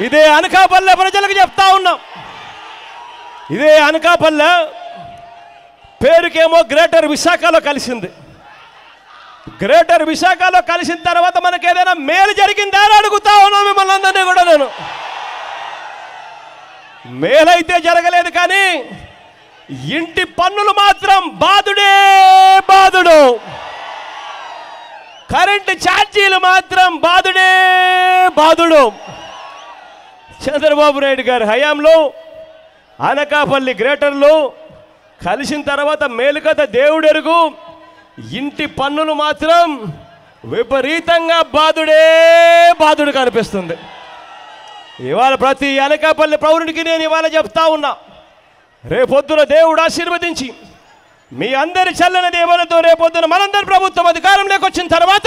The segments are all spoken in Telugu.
ఇదే అనకాపల్లె ప్రజలకు చెప్తా ఉన్నాం ఇదే అనకాపల్లె పేరుకేమో గ్రేటర్ విశాఖలో కలిసింది గ్రేటర్ విశాఖలో కలిసిన తర్వాత మనకి ఏదైనా మేలు జరిగిందా అని అడుగుతా ఉన్నాం మిమ్మల్ని అందరినీ కూడా నేను మేలైతే జరగలేదు కానీ ఇంటి పన్నులు మాత్రం బాధుడే బాధుడు కరెంటు ఛార్జీలు మాత్రం బాధుడే బాధుడు చంద్రబాబు నాయుడు గారి హయాంలో అనకాపల్లి గ్రేటర్లో కలిసిన తర్వాత మేలుకథ దేవుడెరుగు ఇంటి పన్నులు మాత్రం విపరీతంగా బాధుడే బాధుడు కనిపిస్తుంది ఇవాళ ప్రతి అనకాపల్లి పౌరునికి నేను ఇవాళ చెప్తా ఉన్నా రేపొద్దున దేవుడు ఆశీర్వదించి మీ అందరి చల్లని దేవులతో రేపొద్దున మనందరి ప్రభుత్వం అధికారంలోకి వచ్చిన తర్వాత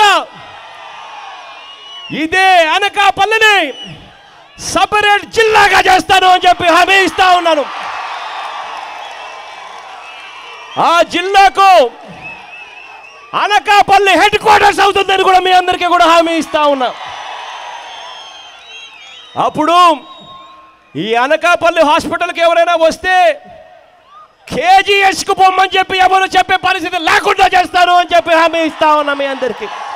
ఇదే అనకాపల్లిని సపరేట్ జిల్లాగా చేస్తాను అని చెప్పి హామీ ఇస్తా ఉన్నాను ఆ జిల్లాకు అనకాపల్లి హెడ్ క్వార్టర్స్ అవుతుందని కూడా మీ అందరికీ కూడా హామీ ఇస్తా ఉన్నా అప్పుడు ఈ అనకాపల్లి హాస్పిటల్కి ఎవరైనా వస్తే కేజీఎస్కు పొమ్మని చెప్పి ఎవరు చెప్పే పరిస్థితి లేకుండా చేస్తాను అని చెప్పి హామీ ఇస్తా ఉన్నా మీ అందరికీ